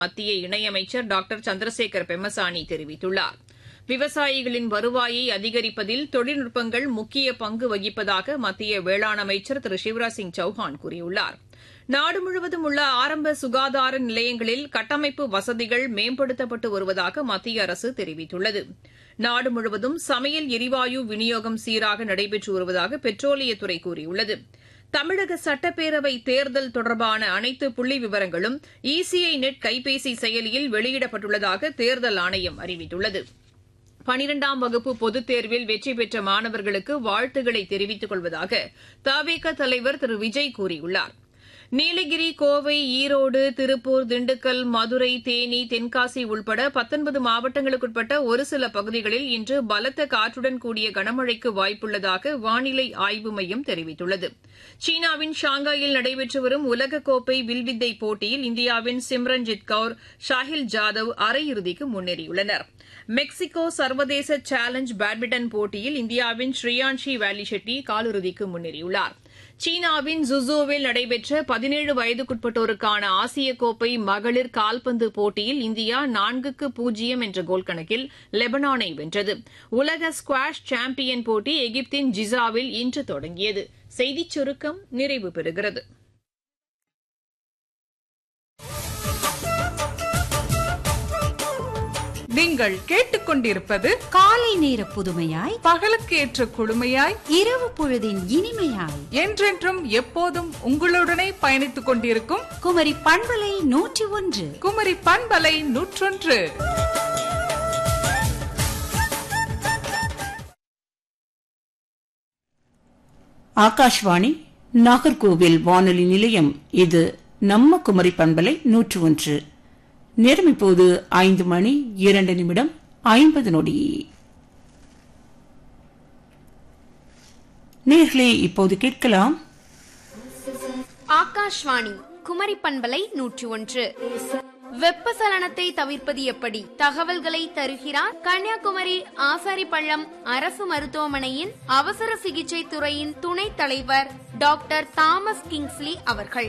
மத்திய இணையமைச்சர் டாக்டர் சந்திரசேகர் பெம்மசானி தெரிவித்துள்ளார் விவசாயிகளின் வருவாயை அதிகரிப்பதில் தொழில்நுட்பங்கள் முக்கிய பங்கு வகிப்பதாக மத்திய வேளாண் அமைச்சர் திரு சிவராஜ் சிங் சௌஹான் கூறியுள்ளார் நாடு முழுவதும் உள்ள ஆரம்ப சுகாதார நிலையங்களில் கட்டமைப்பு வசதிகள் மேம்படுத்தப்பட்டு வருவதாக மத்திய அரசு தெரிவித்துள்ளது நாடு முழுவதும் சமையல் எரிவாயு விநியோகம் சீராக நடைபெற்று வருவதாக பெட்ரோலியத்துறை கூறியுள்ளது தமிழக சட்டப்பேரவை தேர்தல் தொடர்பான அனைத்து புள்ளி விவரங்களும் இசிஐ நெட் கைபேசி செயலியில் வெளியிடப்பட்டுள்ளதாக தேர்தல் ஆணையம் அறிவித்துள்ளது பனிரெண்டாம் வகுப்பு பொதுத் தேர்வில் வெற்றி பெற்ற மாணவர்களுக்கு வாழ்த்துக்களை தெரிவித்துக் கொள்வதாக தவேக தலைவர் திரு விஜய் கூறியுள்ளார் நீலகிரி கோவை ஈரோடு திருப்பூர் திண்டுக்கல் மதுரை தேனி தென்காசி உள்பட பத்தொன்பது மாவட்டங்களுக்குட்பட்ட ஒரு சில பகுதிகளில் இன்று பலத்த காற்றுடன் கூடிய கனமழைக்கு வாய்ப்புள்ளதாக வானிலை ஆய்வு மையம் தெரிவித்துள்ளது சீனாவின் ஷாங்காயில் நடைபெற்று வரும் உலகக்கோப்பை வில்வித்தை போட்டியில் இந்தியாவின் சிம்ரன்ஜித் கவுர் ஷாஹில் ஜாதவ் அரையிறுதிக்கு முன்னேறியுள்ளனர் மெக்சிகோ சர்வதேச சேலஞ்ச் பேட்மிண்டன் போட்டியில் இந்தியாவின் ஸ்ரீயான்ஷி வேலி ஷெட்டி காலிறுதிக்கு முன்னேறியுள்ளார் சீனாவின் ஜுசோவில் நடைபெற்ற பதினேழு வயதுக்குட்பட்டோருக்கான ஆசிய கோப்பை மகளிர் கால்பந்து போட்டியில் இந்தியா நான்குக்கு பூஜ்ஜியம் என்ற கோல் கணக்கில் லெபனானை வென்றது உலக ஸ்குவாஷ் சாம்பியன் போட்டி எகிப்தின் ஜிசாவில் இன்று தொடங்கியது செய்திச் சுருக்கம் நிறைவு பெறுகிறது நீங்கள் கேட்டுக்கொண்டிருப்பது காலை நேர புதுமையாய் பகலுக்கு ஏற்ற குழுமையாய் இரவு பொழுதின் இனிமையாய் என்றென்றும் எப்போதும் உங்களுடனே பயணித்துக் கொண்டிருக்கும் குமரி பண்பலை நூற்றி ஒன்று குமரி பண்பலை நூற்றொன்று ஆகாஷ்வாணி நாகர்கோவில் வானொலி நிலையம் இது நம்ம குமரி பண்பலை நூற்று ஒன்று நேரம் இப்போது ஐந்து மணி இரண்டு நிமிடம் ஐம்பது நொடி நேர்களே இப்போது கேட்கலாம் ஆகாஷ்வாணி குமரி பண்பலை நூற்றி ஒன்று வெப்பசலனத்தை தவிர்ப்பது எப்படி தகவல்களை தருகிறார் கன்னியாகுமரி ஆசாரிப்பள்ளம் அரசு மருத்துவமனையின் அவசர சிகிச்சை துறையின் துணைத் தலைவர் டாக்டர் தாமஸ் கிங்ஸ்லி அவர்கள்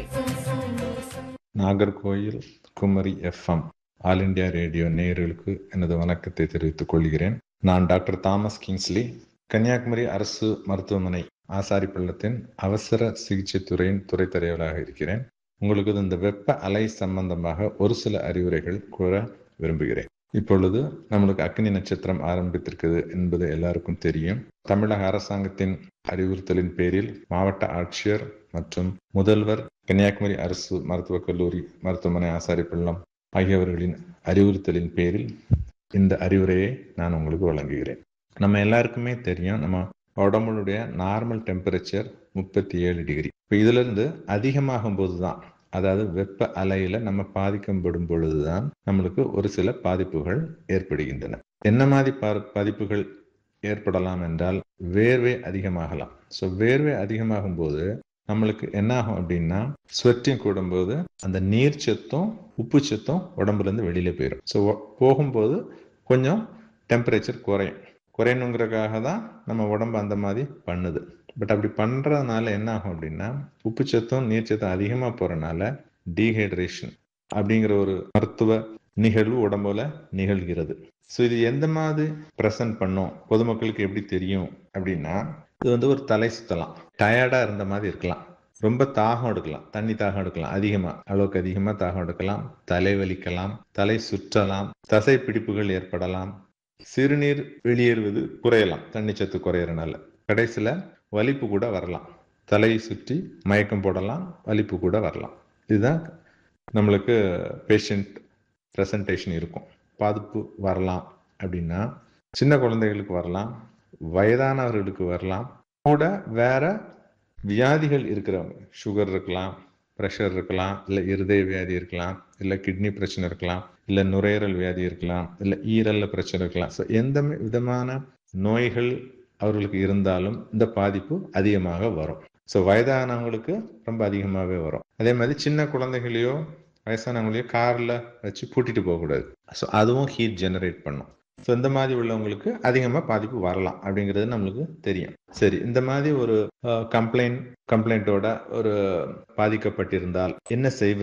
Nagercoil Kumari FM all India radio நேயர்களுக்கு எனது வணக்கத்தை தெரிவித்துக் கொள்கிறேன் நான் டாக்டர் தாமஸ் கிங்ஸ்லி கன்னியாகுமரி அரசு மருத்துவமனை ஆசாரிப்பள்ளத்தின் அவசர சிகிச்சை துறையின் துறை தலைவராக இருக்கிறேன் உங்களுக்கு இந்த வெப்ப அலை சம்பந்தமாக ஒரு சில அறிவுரைகள் கூற விரும்புகிறேன் இப்பொழுது நம்மளுக்கு அக்னி நட்சத்திரம் ஆரம்பித்திருக்குது என்பது எல்லாருக்கும் தெரியும் தமிழக அரசாங்கத்தின் அறிவுறுத்தலின் பேரில் மாவட்ட ஆட்சியர் மற்றும் முதல்வர் கன்னியாகுமரி அரசு மருத்துவக் கல்லூரி மருத்துவமனை ஆசாரிப்பள்ளம் ஆகியவர்களின் அறிவுறுத்தலின் பேரில் இந்த அறிவுரையை நான் உங்களுக்கு வழங்குகிறேன் நம்ம எல்லாருக்குமே தெரியும் நம்ம உடம்புடைய நார்மல் டெம்பரேச்சர் முப்பத்தி ஏழு டிகிரி இப்போ இதுல இருந்து அதிகமாகும் போதுதான் அதாவது வெப்ப அலையில நம்ம பாதிக்கப்படும் பொழுதுதான் நம்மளுக்கு ஒரு சில பாதிப்புகள் ஏற்படுகின்றன என்ன மாதிரி பாதிப்புகள் ஏற்படலாம் என்றால் வேர்வை அதிகமாகலாம் ஸோ வேர்வை அதிகமாகும் போது நம்மளுக்கு என்ன ஆகும் அப்படின்னா ஸ்வெட்டிங் கூடும்போது அந்த நீர் சத்தும் உப்பு சத்தும் உடம்புல இருந்து வெளியில போயிடும் ஸோ போகும்போது கொஞ்சம் டெம்பரேச்சர் குறையும் குறையணுங்கிறதுக்காக தான் நம்ம உடம்பு அந்த மாதிரி பண்ணுது பட் அப்படி பண்றதுனால என்ன ஆகும் அப்படின்னா உப்பு சத்தும் நீர் சத்தும் அதிகமா போறனால டீஹைட்ரேஷன் அப்படிங்கிற ஒரு மருத்துவ நிகழ்வு உடம்புல நிகழ்கிறது ஸோ இது எந்த மாதிரி ப்ரெசன்ட் பண்ணும் பொதுமக்களுக்கு எப்படி தெரியும் அப்படின்னா இது வந்து ஒரு தலை சுத்தலாம் டயர்டா இருந்த மாதிரி இருக்கலாம் ரொம்ப தாகம் எடுக்கலாம் தண்ணி தாகம் எடுக்கலாம் அதிகமா அளவுக்கு அதிகமா தாகம் எடுக்கலாம் தலை வலிக்கலாம் தலை சுற்றலாம் தசை பிடிப்புகள் ஏற்படலாம் சிறுநீர் வெளியேறுவது குறையலாம் தண்ணி சத்து குறையறனால கடைசியில வலிப்பு கூட வரலாம் தலையை சுற்றி மயக்கம் போடலாம் வலிப்பு கூட வரலாம் இதுதான் நம்மளுக்கு பேஷண்ட் ப்ரெசன்டேஷன் இருக்கும் பாதிப்பு வரலாம் அப்படின்னா சின்ன குழந்தைகளுக்கு வரலாம் வயதானவர்களுக்கு வரலாம் கூட வேற வியாதிகள் இருக்கிறவங்க சுகர் இருக்கலாம் ப்ரெஷர் இருக்கலாம் இல்லை இருதய வியாதி இருக்கலாம் இல்லை கிட்னி பிரச்சனை இருக்கலாம் இல்லை நுரையீரல் வியாதி இருக்கலாம் இல்லை ஈரல்ல பிரச்சனை இருக்கலாம் ஸோ எந்த விதமான நோய்கள் அவர்களுக்கு இருந்தாலும் இந்த பாதிப்பு அதிகமாக வரும் ஸோ வயதானவங்களுக்கு ரொம்ப அதிகமாகவே வரும் அதே மாதிரி சின்ன குழந்தைகளையோ வயசானவங்களையோ காரில் வச்சு கூட்டிட்டு போகக்கூடாது ஸோ அதுவும் ஹீட் ஜெனரேட் பண்ணும் ஸோ இந்த மாதிரி உள்ளவங்களுக்கு அதிகமாக பாதிப்பு வரலாம் அப்படிங்கிறது நம்மளுக்கு தெரியும் சரி இந்த மாதிரி ஒரு கம்ப்ளைண்ட் கம்ப்ளைண்ட்டோட ஒரு பாதிக்கப்பட்டிருந்தால் என்ன செய்வது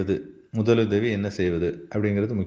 முதலுதவி என்ன செய்வது அப்படிங்கிறது